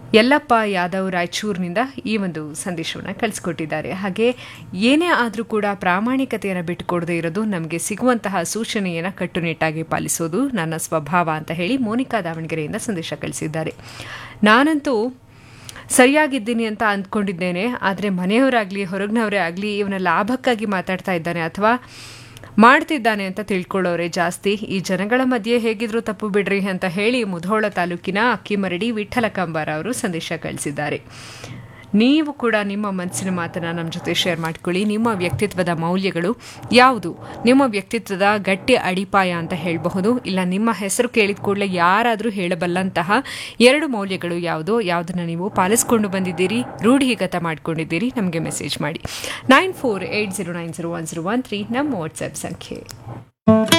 ಯಲ್ಲಪ್ಪ ಯಾದವ್ ರಾಯಚೂರಿನಿಂದ ಈ ಒಂದು ಸಂದೇಶವನ್ನು ಕಳಿಸ್ಕೊಟ್ಟಿದ್ದಾರೆ ಹಾಗೆ ಏನೇ ಆದರೂ ಕೂಡ ಪ್ರಾಮಾಣಿಕತೆಯನ್ನು ಬಿಟ್ಟುಕೊಡದೇ ಇರೋದು ನಮಗೆ ಸಿಗುವಂತಹ ಸೂಚನೆಯನ್ನು ಕಟ್ಟುನಿಟ್ಟಾಗಿ ಪಾಲಿಸೋದು ನನ್ನ ಸ್ವಭಾವ ಅಂತ ಹೇಳಿ ಮೋನಿಕಾ ದಾವಣಗೆರೆಯಿಂದ ಸಂದೇಶ ಕಳಿಸಿದ್ದಾರೆ ನಾನಂತೂ ಸರಿಯಾಗಿದ್ದೀನಿ ಅಂತ ಅಂದ್ಕೊಂಡಿದ್ದೇನೆ ಆದರೆ ಮನೆಯವರಾಗಲಿ ಹೊರಗಿನವರೇ ಆಗಲಿ ಇವನ ಲಾಭಕ್ಕಾಗಿ ಮಾತಾಡ್ತಾ ಇದ್ದಾನೆ ಅಥವಾ ಮಾಡ್ತಿದ್ದಾನೆ ಅಂತ ತಿಳ್ಕೊಳ್ಳೋರೆ ಜಾಸ್ತಿ ಈ ಜನಗಳ ಮಧ್ಯೆ ಹೇಗಿದ್ರು ತಪ್ಪು ಬಿಡ್ರಿ ಅಂತ ಹೇಳಿ ಮುಧೋಳ ತಾಲೂಕಿನ ಅಕ್ಕಿಮರಡಿ ವಿಠಲ ಕಂಬಾರ ಅವರು ಸಂದೇಶ ಕಳಿಸಿದ್ದಾರೆ ನೀವು ಕೂಡ ನಿಮ್ಮ ಮನಸ್ಸಿನ ಮಾತನ್ನು ನಮ್ಮ ಜೊತೆ ಶೇರ್ ಮಾಡ್ಕೊಳ್ಳಿ ನಿಮ್ಮ ವ್ಯಕ್ತಿತ್ವದ ಮೌಲ್ಯಗಳು ಯಾವುದು ನಿಮ್ಮ ವ್ಯಕ್ತಿತ್ವದ ಗಟ್ಟಿ ಅಡಿಪಾಯ ಅಂತ ಹೇಳಬಹುದು ಇಲ್ಲ ನಿಮ್ಮ ಹೆಸರು ಕೇಳಿದ ಕೂಡಲೇ ಯಾರಾದರೂ ಹೇಳಬಲ್ಲಂತಹ ಎರಡು ಮೌಲ್ಯಗಳು ಯಾವುದು ಯಾವುದನ್ನು ನೀವು ಪಾಲಿಸ್ಕೊಂಡು ಬಂದಿದ್ದೀರಿ ರೂಢಿಗತ ಮಾಡ್ಕೊಂಡಿದ್ದೀರಿ ನಮಗೆ ಮೆಸೇಜ್ ಮಾಡಿ nine four eight zero nine zero one zero one three ನಮ್ಮ ವಾಟ್ಸ್ಆ್ಯಪ್ ಸಂಖ್ಯೆ